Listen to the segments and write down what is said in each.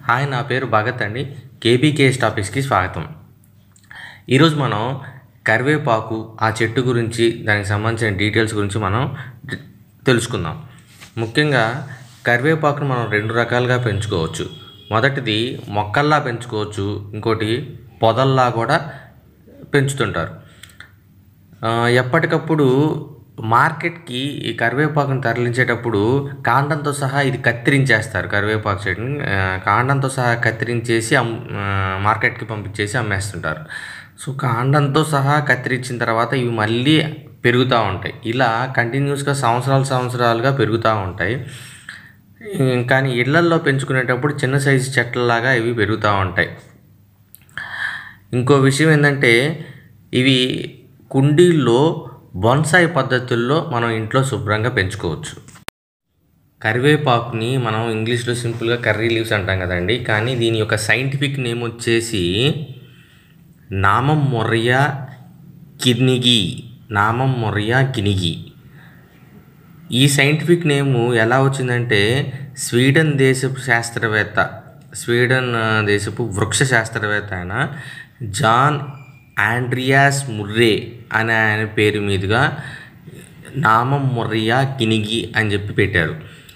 hi నా పేరు భగత్ అండి కేబీకేఎస్ టాపిక్స్కి స్వాగతం ఈరోజు మనం కరివేపాకు ఆ చెట్టు గురించి దానికి సంబంధించిన డీటెయిల్స్ గురించి మనం డి- తెలుసుకుందాం ముఖ్యంగా కరివేపాకును మనం రెండు రకాలుగా పెంచుకోవచ్చు మొదటిది మొక్కల్లా పెంచుకోవచ్చు ఇంకోటి పొదల్లా కూడా పెంచుతుంటారు ఆ, ఎప్పటికప్పుడు మార్కెట్కి ఈ కరివేపాకును తరలించేటప్పుడు కాండంతో సహా ఇది కత్తిరించేస్తారు కరివేపాకు చెట్టుని ఆ, కాండంతో సహా కత్తిరించేసి అమ్ ఆ, మార్కెట్కి పంపించేసి అమ్మేస్తుంటారు సో కాండంతో సహా కత్తిరించిన తర్వాత ఇవి మళ్ళీ పెరుగుతూ ఉంటాయి ఇలా కంటిన్యూస్గా సంవత్సరాలు సంవత్సరాలుగా పెరుగుతూ ఉంటాయి ఉమ్, కానీ ఇళ్లల్లో పెంచుకునేటప్పుడు చిన్న సైజు చెట్లలాగా ఇవి పెరుగుతూ ఉంటాయి ఇంకో విషయం ఏంటంటే ఇవి కుండీల్లో బొన్సాయి పద్ధతుల్లో మనం ఇంట్లో శుభ్రంగా పెంచుకోవచ్చు కరివేపాకుని మనం ఇంగ్లీష్లో సింపుల్గా కర్రీ లీవ్స్ అంటాం కదండి కానీ దీని యొక్క సైంటిఫిక్ నేమ్ వచ్చేసి నామం మొర్రియా కిర్నిగి నామం మొర్రియా కినిగి ఈ సైంటిఫిక్ నేము ఎలా వచ్చిందంటే స్వీడన్ దేశపు శాస్త్రవేత్త స్వీడన్ ఆ, దేశపు వృక్ష శాస్త్రవేత్త అయిన జాన్ ఆండ్రియాస్ ముర్రే అనే ఆయన పేరు మీదుగా నామం మొర్రియా కినిగి అని చెప్పి పెట్టారు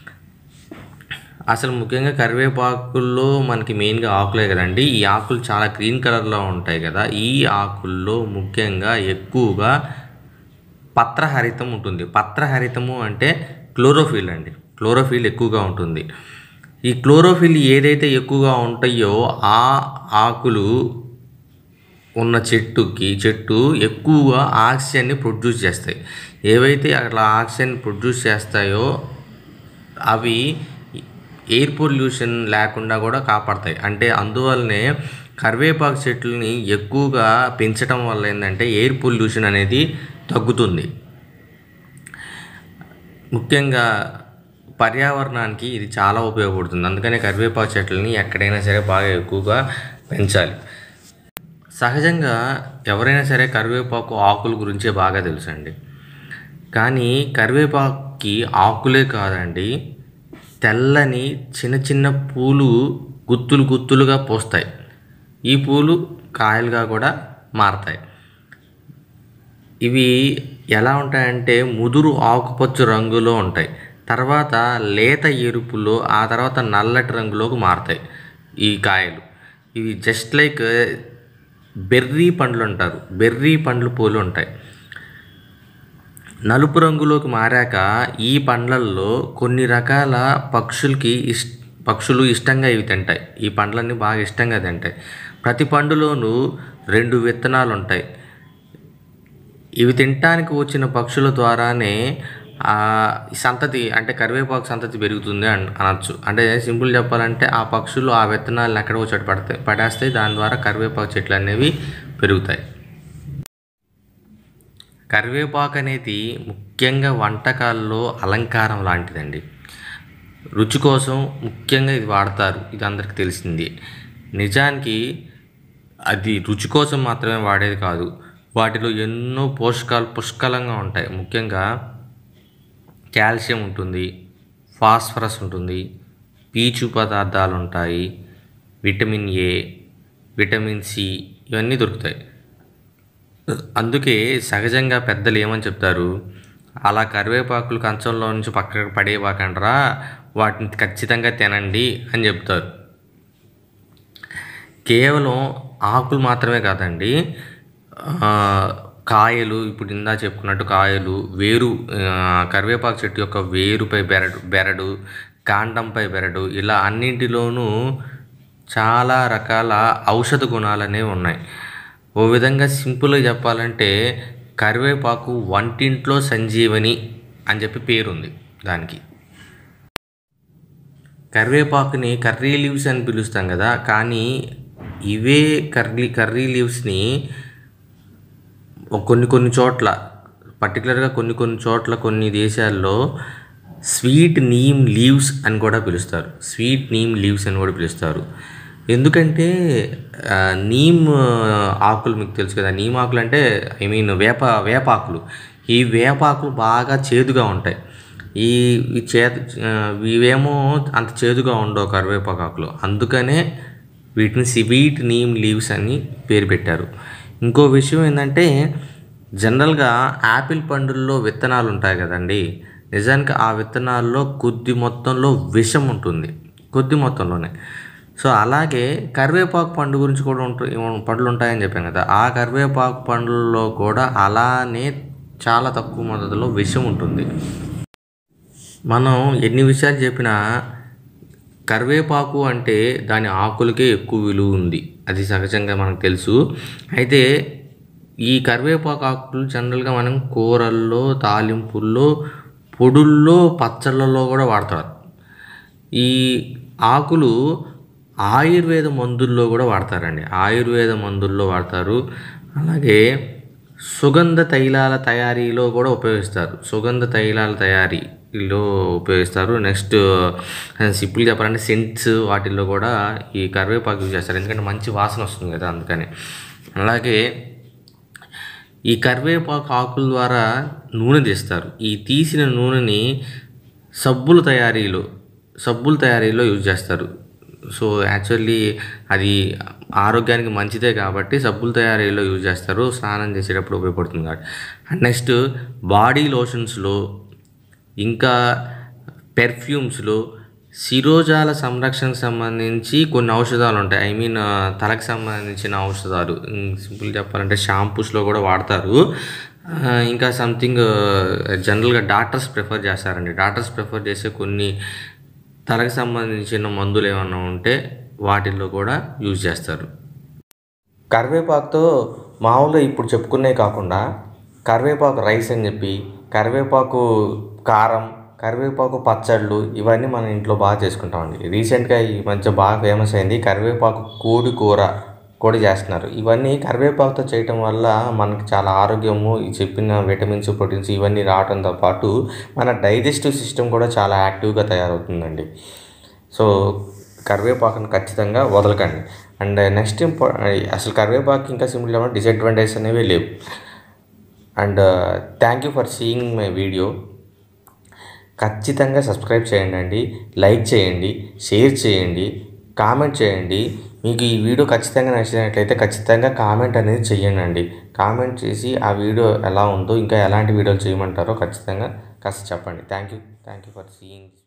అసలు ముఖ్యంగా కరివేపాకుల్లో మనకి మెయిన్గా ఆకులే కదండి ఈ ఆకులు చాలా గ్రీన్ కలర్లో ఉంటాయి కదా ఈ ఆకుల్లో ముఖ్యంగా ఎక్కువగా పత్రహరితం ఉంటుంది పత్రహరితము అంటే క్లోరోఫిల్ అండి క్లోరోఫిల్ ఎక్కువగా ఉంటుంది ఈ క్లోరోఫిల్ ఏదైతే ఎక్కువగా ఉంటాయో ఆ ఆకులు ఉన్న చెట్టుకి చెట్టు ఎక్కువగా ఆక్సిజన్ని ప్రొడ్యూస్ చేస్తాయి ఏవైతే అట్లా ఆక్సిజన్ ప్రొడ్యూస్ చేస్తాయో అవి ఎయిర్ పొల్యూషన్ లేకుండా కూడా కాపాడతాయి అంటే అందువల్లనే కరివేపాకు చెట్లని ఎక్కువగా పెంచడం వల్ల ఏంటంటే ఎయిర్ పొల్యూషన్ అనేది తగ్గుతుంది ముఖ్యంగా పర్యావరణానికి ఇది చాలా ఉపయోగపడుతుంది అందుకనే కరివేపాకు చెట్లని ఎక్కడైనా సరే బాగా ఎక్కువగా పెంచాలి సహజంగా ఎవరైనా సరే కరివేపాకు ఆకుల గురించే బాగా తెలుసండి కానీ కరివేపాకుకి ఆకులే కాదండి తెల్లని చిన్న చిన్న పూలు గుత్తులు గుత్తులుగా పోస్తాయి ఈ పూలు కాయలుగా కూడా మారతాయి ఇవి ఎలా ఉంటాయంటే ముదురు ఆకుపచ్చ రంగులో ఉంటాయి తర్వాత లేత ఎరుపులో ఆ తర్వాత నల్లటి రంగులోకి మారతాయి ఈ కాయలు ఇవి జస్ట్ లైక్ బెర్రీ పండ్లు అంటారు బెర్రీ పండ్లు పూలు ఉంటాయి నలుపు రంగులోకి మారాక ఈ పండ్లల్లో కొన్ని రకాల పక్షులకి ఇష్ పక్షులు ఇష్టంగా ఇవి తింటాయి ఈ పండ్లన్నీ బాగా ఇష్టంగా తింటాయి ప్రతి పండులోనూ రెండు విత్తనాలు ఉంటాయి ఇవి తినటానికి వచ్చిన పక్షుల ద్వారానే ఆ సంతతి అంటే కరివేపాకు సంతతి పెరుగుతుంది అన్ అనొచ్చు అంటే సింపుల్ చెప్పాలంటే ఆ పక్షులు ఆ విత్తనాలను ఎక్కడో చోట పడతాయి పడేస్తాయి దాని ద్వారా కరివేపాకు చెట్లు అనేవి పెరుగుతాయి కరివేపాకు అనేది ముఖ్యంగా వంటకాల్లో అలంకారం లాంటిదండి రుచి కోసం ముఖ్యంగా ఇది వాడతారు ఇది అందరికీ తెలిసింది నిజానికి అది రుచి కోసం మాత్రమే వాడేది కాదు వాటిలో ఎన్నో పోషకాలు పుష్కలంగా ఉంటాయి ముఖ్యంగా కాల్షియం ఉంటుంది ఫాస్ఫరస్ ఉంటుంది పీచు పదార్థాలు ఉంటాయి విటమిన్ ఏ విటమిన్ సి ఇవన్నీ దొరుకుతాయి అందుకే సహజంగా పెద్దలు ఏమని చెప్తారు అలా కరివేపాకులు కంచంలో నుంచి పక్కకు పడేవాకండ్రా వాటిని ఖచ్చితంగా తినండి అని చెప్తారు కేవలం ఆకులు మాత్రమే కాదండి ఆ, కాయలు ఇప్పుడు ఇందా చెప్పుకున్నట్టు కాయలు వేరు ఆ, కరివేపాకు చెట్టు యొక్క వేరుపై బెరడు బెరడు కాండంపై బెరడు ఇలా అన్నింటిలోనూ చాలా రకాల ఔషధ గుణాలు అనేవి ఉన్నాయి ఓ విధంగా సింపుల్గా చెప్పాలంటే కరివేపాకు వంటింట్లో సంజీవని అని చెప్పి పేరుంది దానికి కరివేపాకుని కర్రీ లీవ్స్ అని పిలుస్తాం కదా కానీ ఇవే కర్రీ కర్రీ లీవ్స్ని కొన్ని కొన్ని చోట్ల పర్టికులర్గా కొన్ని కొన్ని చోట్ల కొన్ని దేశాల్లో స్వీట్ నీమ్ లీవ్స్ అని కూడా పిలుస్తారు స్వీట్ నీమ్ లీవ్స్ అని కూడా పిలుస్తారు ఎందుకంటే ఆ, నీమ్ ఆకులు మీకు తెలుసు కదా నీమ్ ఆకులు అంటే ఐ మీన్ వేప వేపాకులు ఈ వేపాకులు బాగా చేదుగా ఉంటాయి ఈ ఈ చేదు ఆ, ఇవేమో అంత చేదుగా ఉండవు కరివేపాకు ఆకులు అందుకనే వీటిని సివీట్ నీమ్ లీవ్స్ అని పేరు పెట్టారు ఇంకో విషయం ఏంటంటే జనరల్గా యాపిల్ పండుల్లో విత్తనాలు ఉంటాయి కదండి నిజానికి ఆ విత్తనాల్లో కొద్ది మొత్తంలో విషం ఉంటుంది కొద్ది మొత్తంలోనే సో అలాగే కరివేపాకు పండు గురించి కూడా ఉంటాయి పండ్లు ఉంటాయని చెప్పాను కదా ఆ కరివేపాకు పండ్లలో కూడా అలానే చాలా తక్కువ మొత్తంలో విషం ఉంటుంది మనం ఎన్ని విషయాలు చెప్పినా కరివేపాకు అంటే దాని ఆకులకే ఎక్కువ విలువ ఉంది అది సహజంగా మనకు తెలుసు అయితే ఈ కరివేపాకు ఆకులు జనరల్గా మనం కూరల్లో తాలింపుల్లో పొడుల్లో పచ్చళ్ళల్లో కూడా వాడతారు ఈ ఆకులు ఆయుర్వేద మందుల్లో కూడా వాడతారండి ఆయుర్వేద మందుల్లో వాడతారు అలాగే సుగంధ తైలాల తయారీలో కూడా ఉపయోగిస్తారు సుగంధ తైలాల తయారీలో ఉపయోగిస్తారు నెక్స్ట్ సింపుల్ చెప్పాలంటే సెంట్స్ వాటిల్లో కూడా ఈ కరివేపాకు యూజ్ చేస్తారు ఎందుకంటే మంచి వాసన వస్తుంది కదా అందుకని అలాగే ఈ కరివేపాకు ఆకుల ద్వారా నూనె తీస్తారు ఈ తీసిన నూనెని సబ్బుల తయారీలో సబ్బుల తయారీలో యూజ్ చేస్తారు సో యాక్చువల్లీ అది ఆరోగ్యానికి మంచిదే కాబట్టి సబ్బుల తయారీలో యూజ్ చేస్తారు స్నానం చేసేటప్పుడు ఉపయోగపడుతుంది కాబట్టి అండ్ నెక్స్ట్ బాడీ లోషన్స్లో ఇంకా పెర్ఫ్యూమ్స్లో శిరోజాల సంరక్షణకు సంబంధించి కొన్ని ఔషధాలు ఉంటాయి ఐ మీన్ తలకు సంబంధించిన ఔషధాలు సింపుల్ చెప్పాలంటే షాంపూస్లో కూడా వాడతారు ఆ, ఇంకా సంథింగ్ జనరల్గా డాక్టర్స్ ప్రిఫర్ చేస్తారండి డాక్టర్స్ ప్రిఫర్ చేసే కొన్ని తలకు సంబంధించిన మందులు ఏమన్నా ఉంటే వాటిల్లో కూడా యూజ్ చేస్తారు కరివేపాకుతో మామూలుగా ఇప్పుడు చెప్పుకునే కాకుండా కరివేపాకు రైస్ అని చెప్పి కరివేపాకు కారం కరివేపాకు పచ్చళ్ళు ఇవన్నీ మన ఇంట్లో బాగా చేసుకుంటామండి రీసెంట్గా ఈ మధ్య బాగా ఫేమస్ అయింది కరివేపాకు కోడి కూర కూడా చేస్తున్నారు ఇవన్నీ కరివేపాకుతో చేయటం వల్ల మనకి చాలా ఆరోగ్యము ఈ చెప్పిన విటమిన్స్ ప్రోటీన్స్ ఇవన్నీ రావడంతో పాటు మన డైజెస్టివ్ సిస్టమ్ కూడా చాలా యాక్టివ్గా తయారవుతుందండి సో కరివేపాకుని ఖచ్చితంగా వదలకండి అండ్ నెక్స్ట్ ఇంపా అసలు కరివేపాకు ఇంకా సింపుల్ ఏమన్నా డిసడ్వాంటేజెస్ అనేవి లేవు and thank you for seeing my video ఖచ్చితంగా సబ్స్క్రైబ్ చేయండి అండి లైక్ చేయండి షేర్ చేయండి కామెంట్ చేయండి మీకు ఈ వీడియో ఖచ్చితంగా నచ్చినట్లయితే ఖచ్చితంగా కామెంట్ అనేది చేయండి అండి కామెంట్ చేసి ఆ వీడియో ఎలా ఉందో ఇంకా ఎలాంటి వీడియోలు చేయమంటారో ఖచ్చితంగా కాస్త చెప్పండి thank you thank you for seeing